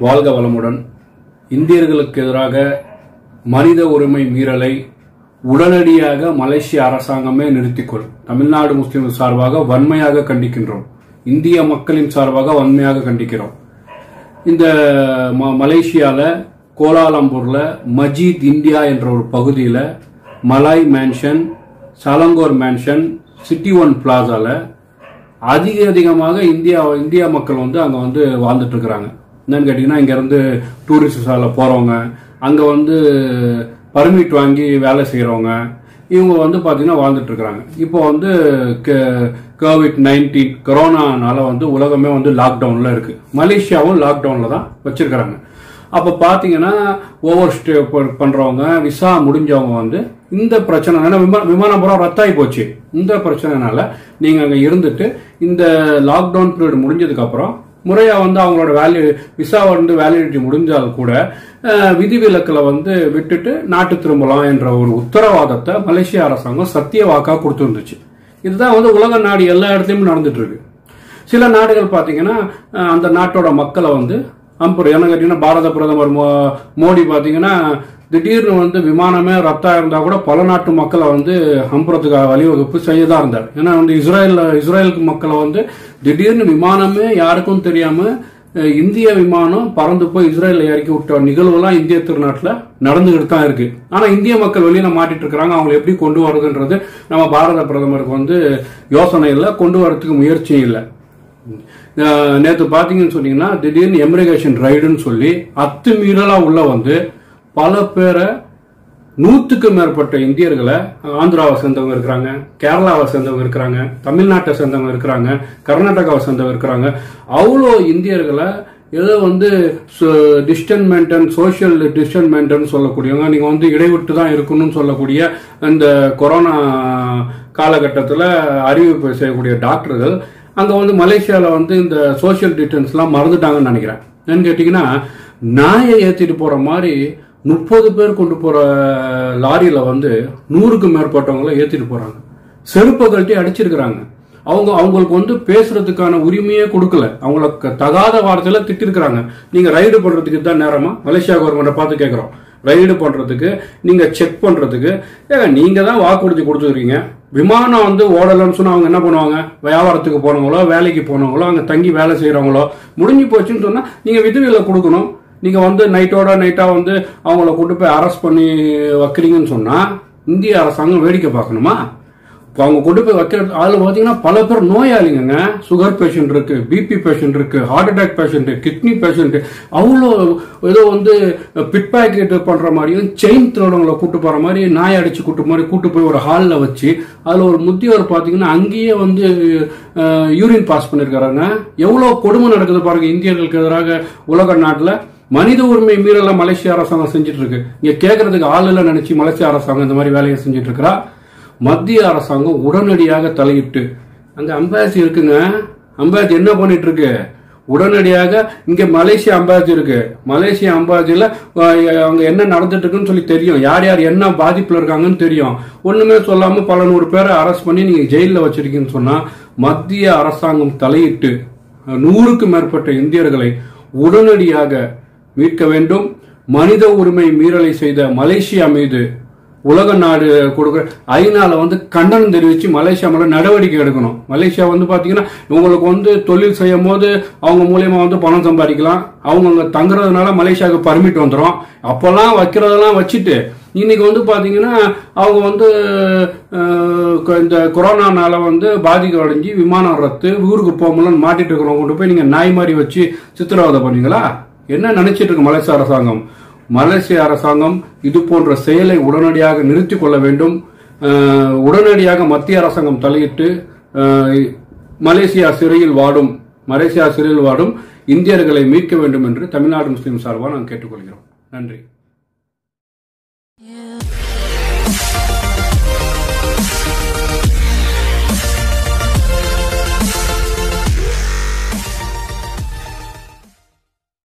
வாழ்க வளமுடன் இந்தியர்களுக்கு எதிராக மனித உரிமை மீறலை உடனடியாக மலேசிய அரசாங்கமே நிறுத்திக்கொள் தமிழ்நாடு முஸ்லிம் சார்பாக வன்மையாக கண்டிக்கின்றோம் இந்திய மக்களின் சார்பாக வன்மையாக கண்டிக்கிறோம் இந்த ம- மலேசியால கோலாலம்பூர்ல மஜீத் இந்தியா என்ற ஒரு பகுதியில Malay mansion Selangor mansion city one பிளாசால அதிக அதிகமாக இந்தியா இந்தியா மக்கள் வந்து அங்க வந்து வாழ்ந்துட்டு இருக்கிறாங்க என்னன்னு கேட்டீங்கன்னா இங்க இருந்து டூரிஸ்ட் விசால போறவங்க அங்க வந்து பர்மிட் வாங்கி வேலை செய்யறவங்க இவங்க வந்து பாத்தீங்கன்னா வாழ்ந்துட்டு இருக்கிறாங்க இப்போ வந்து கோவிட் நைன்டீன் கொரோனானால வந்து உலகமே வந்து லாக்டவுன்ல இருக்கு மலேசியாவும் லாக்டவுன்ல தான் வச்சிருக்கிறாங்க அப்ப பாத்தீங்கன்னா ஓவர் ஸ்டே பண்றவங்க விசா முடிஞ்சவங்க வந்து இந்த பிரச்சனை ஏன்னா விமா- விமானபுரம் ரத்தாகி போச்சு இந்த பிரச்சனைனால நீங்க அங்க இருந்துட்டு இந்த லாக்டவுன் பீரியட் முடிஞ்சதுக்கு அப்புறம் முறையா வந்து அவங்களோட வேல்யூ விசா வந்து வேலிடிட்டி முடிஞ்சால் கூட அஹ், விதிவிலக்குல வந்து விட்டுட்டு நாட்டு திரும்பலாம் என்ற ஒரு உத்தரவாதத்தை மலேசிய அரசாங்கம் சத்திய வாக்கா கொடுத்துருந்துச்சு இதுதான் வந்து உலக நாடு எல்லா இடத்துலயும் நடந்துட்டு இருக்கு சில நாடுகள் பாத்தீங்கன்னா அஹ், அந்த நாட்டோட மக்களை வந்து அம்புற என்ன கேட்டீங்கன்னா பாரத பிரதமர் மோ- மோடி பாத்தீங்கன்னா திடீர்னு வந்து விமானமே ரத்தா இருந்தா கூட பல நாட்டு மக்களை வந்து அம்புறதுக்கு வழிவகுப்பு செய்யதான் இருந்தார் ஏன்னா வந்து இஸ்ரேல் இஸ்ரேலுக்கு மக்களை வந்து திடீர்னு விமானமே யாருக்கும் தெரியாம அஹ், இந்திய விமானம் பறந்து போய் இஸ்ரேல்ல இறக்கி விட்ட நிகழ்வுலாம் இந்திய திருநாட்டுல நடந்துகிட்டு தான் இருக்கு ஆனா இந்திய மக்கள் வெளியில மாட்டிட்டு இருக்காங்க அவங்களை எப்படி கொண்டு வரதுன்றது நம்ம பாரத பிரதமருக்கு வந்து யோசனை இல்லை கொண்டு வரதுக்கு முயற்சியும் இல்லை அஹ் நேத்து பாத்தீங்கன்னு சொன்னீங்கன்னா திடீர்னு எமிரேஷன் ரைடுன்னு சொல்லி அத்துமீறலா உள்ள வந்து பல பேரை நூத்துக்கு மேற்பட்ட இந்தியர்களை ஆந்திராவை சேர்ந்தவங்க இருக்கிறாங்க கேரளாவை சேர்ந்தவங்க இருக்கிறாங்க தமிழ்நாட்டை சேர்ந்தவங்க இருக்கிறாங்க கர்நாடகாவை சேர்ந்தவங்க இருக்கிறாங்க அவ்வளோ இந்தியர்களை ஏதோ வந்து distance maintain social distance maintain சொல்லக்கூடியவங்க நீங்க வந்து இடைவிட்டு தான் இருக்கணும்னு சொல்லக்கூடிய இந்த கொரோனா காலகட்டத்தில் அறிவிப்பு செய்யக்கூடிய டாக்டர்கள் அங்க வந்து மலேசியால வந்து இந்த சோஷியல் டிஸ்டன்ஸ்லாம் மறந்துட்டாங்கன்னு நினைக்கிறேன் ஏன்னு கேட்டீங்கன்னா நாயை ஏத்திட்டு போற மாதிரி முப்பது பேர் கொண்டு போற லாரியில வந்து நூறுக்கு மேற்பட்டவங்களை ஏத்திட்டு போறாங்க செருப்பை கழட்டி அடிச்சிருக்கிறாங்க அவங்க அவங்களுக்கு வந்து பேசுறதுக்கான உரிமையே கொடுக்கல அவங்கள க- தகாத வார்த்தையில திட்டிருக்கிறாங்க நீங்க ரைடு பண்றதுக்கு தான் நேரமா மலேசியா கவர்மெண்ட்டை பார்த்து கேட்கிறோம் ரைடு பண்றதுக்கு நீங்க செக் பண்றதுக்கு ஏங்க நீங்க தான் வாக்குறுதி கொடுத்துருக்கீங்க விமானம் வந்து ஓடலன்னு சொன்னா அவங்க என்ன பண்ணுவாங்க வியாபாரத்துக்கு போனவங்களோ வேலைக்கு போனவங்களோ அங்க தங்கி வேலை செய்யறவங்களோ முடிஞ்சு போச்சுன்னு சொன்னா நீங்க விதிவில கொடுக்கணும் நீங்க வந்து நைட்டோட நைட்டா வந்து அவங்கள கொண்டு போய் அரெஸ்ட் பண்ணி வைக்கிறீங்கன்னு சொன்னா இந்திய அரசாங்கம் வேடிக்கை பார்க்கணுமா இப்போ அவங்க கொண்டு போய் வைக்கிற ஆளு பார்த்தீங்கன்னா பல பேர் நோயாளிங்க சுகர் பேஷண்ட் இருக்கு பிபி பேஷண்ட் இருக்கு heart attack patient kidney patient அவ்வளோ ஏதோ வந்து பிட் பாக்கெட் பண்ற மாதிரியும் செயின் திருடவங்களை கூட்டு போற மாதிரி நாய் அடிச்சு கூட்டு மாதிரி கூட்டு போய் ஒரு ஹாலில் வச்சு அதுல ஒரு முதியவர் பார்த்தீங்கன்னா அங்கேயே வந்து யூரின் பாஸ் பண்ணிருக்காங்க எவ்வளோ கொடுமை நடக்குது பாருங்க இந்தியர்களுக்கு எதிராக உலக நாட்டில் மனித உரிமை மீறல மலேசிய அரசாங்கம் செஞ்சுட்டு இருக்கு இங்க கேட்கறதுக்கு ஆள் இல்ல நினைச்சு மலேசிய அரசாங்கம் இந்த மாதிரி வேலையை செஞ்சுட்டு இருக்கிறா மத்திய அரசாங்கம் உடனடியாக தலையிட்டு அங்க அம்பாசி இருக்குங்க அம்பாசி என்ன பண்ணிட்டு இருக்கு உடனடியாக இங்க மலேசியா அம்பாசி இருக்கு மலேசியா அம்பாசில அங்க என்ன நடந்துட்டு இருக்குன்னு சொல்லி தெரியும் யார் யார் என்ன பாதிப்புல இருக்காங்கன்னு தெரியும் ஒண்ணுமே சொல்லாம பல நூறு பேரை அரெஸ்ட் பண்ணி நீங்க ஜெயில வச்சிருக்கீங்கன்னு சொன்னா மத்திய அரசாங்கம் தலையிட்டு நூறுக்கு மேற்பட்ட இந்தியர்களை உடனடியாக மீட்க வேண்டும் மனித உரிமை மீறலை செய்த மலேசியா மீது உலக நாடு கொடுக்குற ஐநால வந்து கண்டனம் தெரிவிச்சு மலேசியா மேல நடவடிக்கை எடுக்கணும் மலேசியா வந்து பாத்தீங்கன்னா இவங்களுக்கு வந்து தொழில் செய்யும் போது அவங்க மூலியமா வந்து பணம் சம்பாதிக்கலாம் அவங்க அங்க தங்குறதுனால மலேசியாவுக்கு பர்மிட் வந்துடும் அப்பெல்லாம் வைக்கிறதெல்லாம் வச்சுட்டு இன்னைக்கு வந்து பாத்தீங்கன்னா அவங்க வந்து அஹ், கொ- இந்த கொரோனானால வந்து பாதிக்க அடைஞ்சு விமானம் ரத்து ஊருக்கு போக முடியலன்னு மாட்டிட்டு இருக்கிறவங்க கொண்டு போய் நீங்க நாய் மாதிரி வச்சு சித்திரவதை பண்ணீங்களா என்ன நினைச்சிட்டு இருக்கு மலேசிய அரசாங்கம் மலேசிய அரசாங்கம் இது போன்ற செயலை உடனடியாக நிறுத்திக் கொள்ள வேண்டும் அஹ், உடனடியாக மத்திய அரசாங்கம் தலையிட்டு அஹ், மலேசியா சிறையில் வாடும் மலேசியா சிறையில் வாடும் இந்தியர்களை மீட்க வேண்டும் என்று தமிழ்நாடு முஸ்லிம் சார்பாக நான் கேட்டுக்கொள்கிறோம் நன்றி